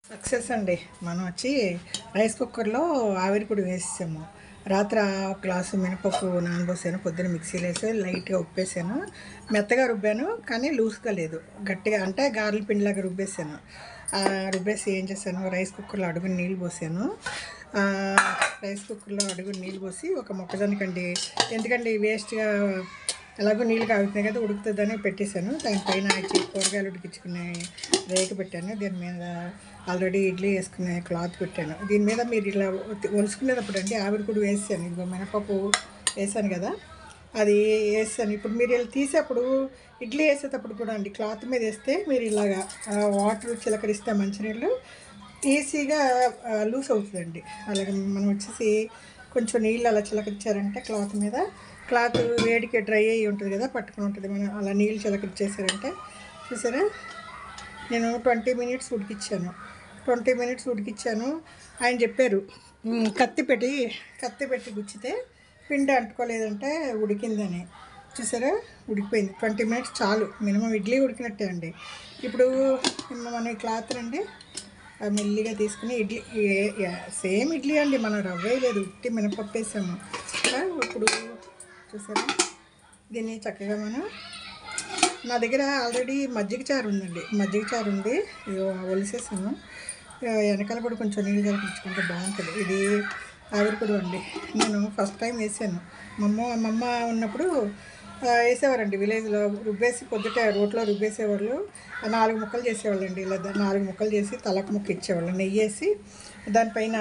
success అండి మనం వచ్చి రైస్ కుక్కర్లో ఆవిరి పొడి వేసేసాము రాత్రి ఆ గ్లాసు మినపప్పు నానబోసాను పొద్దున్న మిక్సీలో వేసి లైట్గా ఉప్పేసాను మెత్తగా రుబ్బాను కానీ లూజ్గా లేదు గట్టిగా అంటే గారెల పిండిలాగా రుబ్బేసాను ఆ రుబ్బేసి ఏం చేశాను రైస్ కుక్కర్లో అడుగుని నీళ్ళు పోసాను ఆ, రైస్ కుక్కర్లో అడుగుని నీళ్ళు పోసి ఒక మొక్కజొన్న కండి ఎందుకంటే వేస్ట్గా ఎలాగో నీళ్ళు కాగుతున్నాయి కదా ఉడుకుతుందని పెట్టేశాను దానిపైన వచ్చి కూరగాయలు ఉడికించుకునే రేక పెట్టాను దీని మీద ఆల్రెడీ ఇడ్లీ వేసుకునే క్లాత్ పెట్టాను దీని మీద మీరు ఇలా ఒత్తి- ఒలుసుకునేటప్పుడు అండి ఆవిరి కూడా వేసాను ఇదిగో మినపప్పు వేసాను కదా అది వేసాను ఇప్పుడు మీరు ఇలా తీసేప్పుడు ఇడ్లీ వేసేటప్పుడు కూడా అండి క్లాత్ మీద వేస్తే మీరు ఇలాగా ఆ, వాటర్ చిలకరిస్తే మంచినీళ్ళు ఈజీగా లూస్ అవుతుందండి అలాగే మనం వచ్చేసి కొంచెం నీళ్ళు అలా చిలకరించారంటే క్లాత్ మీద క్లాత్ వేడికి డ్రై అయ్యి ఉంటుంది కదా పట్టుకుని ఉంటుంది మనం అలా నీళ్ళు చిలకరించేసారంటే చూసారా నేను ట్వంటీ మినిట్స్ ఉడికిచ్చాను ట్వంటీ మినిట్స్ ఉడికిచ్చాను ఆయన చెప్పారు "ఉమ్, కత్తి పెట్టి కత్తి పెట్టి గుచ్చితే పిండి అంటుకోలేదంటే ఉడికిందని చూసారా ఉడికిపోయింది ట్వంటీ మినిట్స్ చాలు మినిమం ఇడ్లీ ఉడికినట్టే అండి ఇప్పుడు మనం ఈ క్లాత్ అండి ఆ మెల్లిగా తీసుకుని ఇడ్లీ ఏ- ఏ- సేమ్ ఇడ్లీ అండి మనం రవ్వే లేదు ఉట్టి మినపప్పు వేసాము ఆ, ఇప్పుడు చూసారా దీన్ని చక్కగా మనం నా దగ్గర ఆల్రెడీ మజ్జిగ చారు ఉందండి మజ్జిగ చారు ఉంది ఇది ఒలిసేసాను ఆ, వెనకాల కూడా కొంచెం నీళ్ళు కలిపించుకుంటే బాగుంటుంది ఇది ఆవిరిపొడి అండి నేను ఫస్ట్ టైం వేసాను మా అమ్మ మా అమ్మ ఉన్నప్పుడు ఆ, వేసేవారండి విలేజ్లో రుబ్బేసి పొద్దుట రోట్లో రుబ్బేసేవాళ్ళు ఆ నాలుగు ముక్కలు చేసేవాళ్ళండి ఇలా దా- నాలుగు ముక్కలు చేసి తలకు ముక్క ఇచ్చేవాళ్ళు నెయ్యి వేసి దానిపైన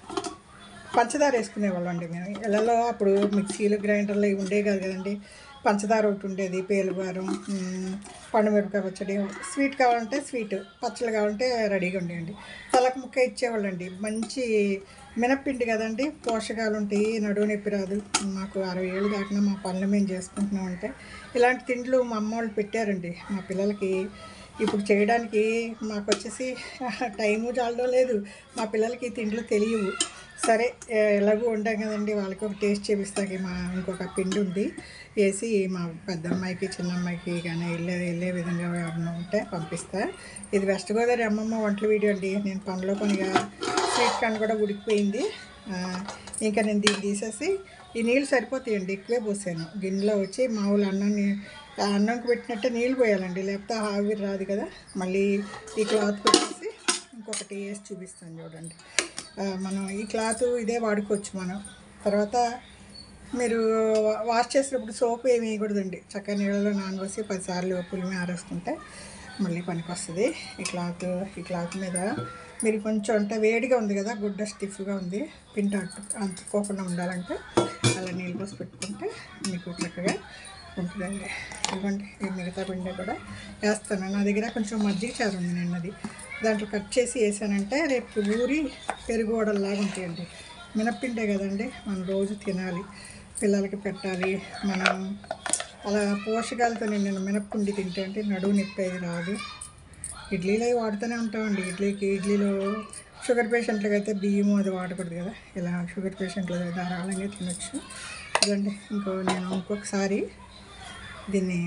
పంచదార వేసుకునేవాళ్ళం అండి మేము ఇళ్ళలో అప్పుడు మిక్సీలు గ్రైండర్లు ఇవి ఉండేవి కాదు కదండి పంచదార ఒకటి ఉండేది పేలుగారం పండుమిరపకాయ పచ్చడి స్వీట్ కావాలంటే స్వీట్ పచ్చళ్ళు కావాలంటే రెడీగా ఉండేయండి తలకు ముక్క ఇచ్చేవాళ్ళండి మంచి మినప్పిండి కదండి పోషకాలు ఉంటాయి నడువు నొప్పి రాదు మాకు అరవై ఏళ్ళు దాటినా మా పనులు మేము చేసుకుంటున్నామంటే ఇలాంటి తిండ్లు మా అమ్మ వాళ్ళు పెట్టారండి మా పిల్లలకి ఇప్పుడు చేయడానికి మాకు వచ్చేసి టైము చాలడం లేదు మా పిల్లలకి ఈ తిండ్లు తెలియవు సరే ఏ- ఎలాగో ఉండాం కదండి వాళ్ళకి ఒక టేస్ట్ చేపిస్తాకి మా ఇంకొక పిండి ఉంది వేసి మా పెద్ద అమ్మాయికి చిన్న అమ్మాయికి కానీ వెళ్ళే వెళ్ళే విధంగా ఎవరైనా ఉంటే పంపిస్తా ఇది వెస్ట్ గోదావరి అమ్మమ్మ వంటల వీడియో అండి నేను పనిలో పనిగా స్వీట్ కార్న్ కూడా ఉడికిపోయింది ఆ, ఇంకా నేను దీన్ని తీసేసి ఈ నీళ్ళు సరిపోతాయండి ఎక్కువే పోసాను గిన్నెలో వచ్చి మామూలు అన్నాన్ని ఆ అన్నంకి పెట్టినట్టే నీళ్ళు పోయాలండి లేకపోతే ఆవిరి రాదు కదా మళ్ళీ ఈ క్లాత్ పెట్టేసి ఇంకొకటి వేసి చూపిస్తాను చూడండి ఆ, మనం ఈ క్లాత్ ఇదే వాడుకోవచ్చు మనం తర్వాత మీరు వా- వాష్ చేసినప్పుడు సోప్ ఏమి వేయకూడదండి చక్కగా నీళ్ళలో నానబోసి పదిసార్లు పులిమి ఆరేసుకుంటే మళ్ళీ పనికి వస్తుంది ఈ క్లాత్ ఈ క్లాత్ మీద మీరు కొంచెం అంటే వేడిగా ఉంది కదా గుడ్డ స్టిఫ్గా ఉంది పింట అంటు అంటుకోకుండా ఉండాలంటే అలా నీళ్ళు పోసి పెట్టుకుంటే మీకు చక్కగా ఉంటుందండి ఇవ్వండి ఈ మిగతా పిండి కూడా వేస్తాను నా దగ్గర కొంచెం మజ్జిగ చారు ఉంది నిన్నది దాంట్లో కట్ చేసి వేసానంటే రేపు ఊరి పెరుగు వడల్లాగా ఉంటాయండి మినప్పిండే కదండి మనం రోజు తినాలి పిల్లలకి పెట్టాలి మనం అలా పోషకాలతో నిన్న మినప్పిండి తింటే అంటే నడువు నొప్పి అది రాదు ఇడ్లీలో అవి వాడుతూనే ఉంటామండి ఇడ్లీకి ఇడ్లీలో షుగర్ పేషెంట్లకి అయితే బియ్యము అది వాడకూడదు కదా ఇలా షుగర్ పేషెంట్లు ధారాళంగా తినొచ్చు ఇదండి ఇంకో నేను ఇంకొకసారి దీన్ని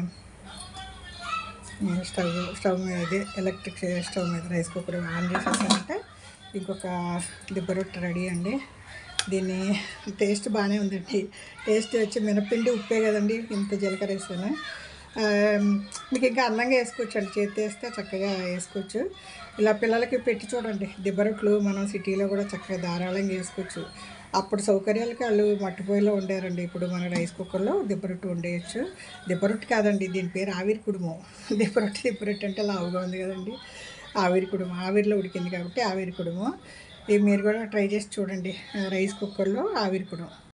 నేను స్టవ్ స్టవ్ మీద అదే ఎలక్ట్రిక్ స్టవ్ మీద రైస్ కుక్కర్ ఆన్ చేసేసానంటే ఇంకొక దిబ్బ రొట్టె రెడీ అండి దీన్ని టేస్ట్ బాగానే ఉందండి టేస్ట్ వచ్చి మినపిండి ఉప్పే కదండి ఇంత జీలకర్ర వేసాను ఆ, మీకు ఇంకా అందంగా వేసుకోవచ్చు అండి చేతి వేస్తే చక్కగా వేసుకోవచ్చు ఇలా పిల్లలకి పెట్టి చూడండి దిబ్బ రొట్టెలు మనం సిటీలో కూడా చక్కగా ధారాళంగా వేసుకోవచ్చు అప్పుడు సౌకర్యాలకి వాళ్ళు మట్టి పొయ్యిలో వండారండి ఇప్పుడు మన రైస్ కుక్కర్లో దిబ్బరొట్టు వండేయచ్చు దిబ్బరొట్టు కాదండి దీని పేరు ఆవిరి కుడుము దిబ్బరొట్టు దిబ్బరొట్టు అంటే లావుగా ఉంది కదండి ఆవిరి కుడుము ఆవిరిలో ఉడికింది కాబట్టి ఆవిరి కుడుము ఇది మీరు కూడా ట్రై చేసి చూడండి రైస్ కుక్కర్లో ఆవిరి కుడుము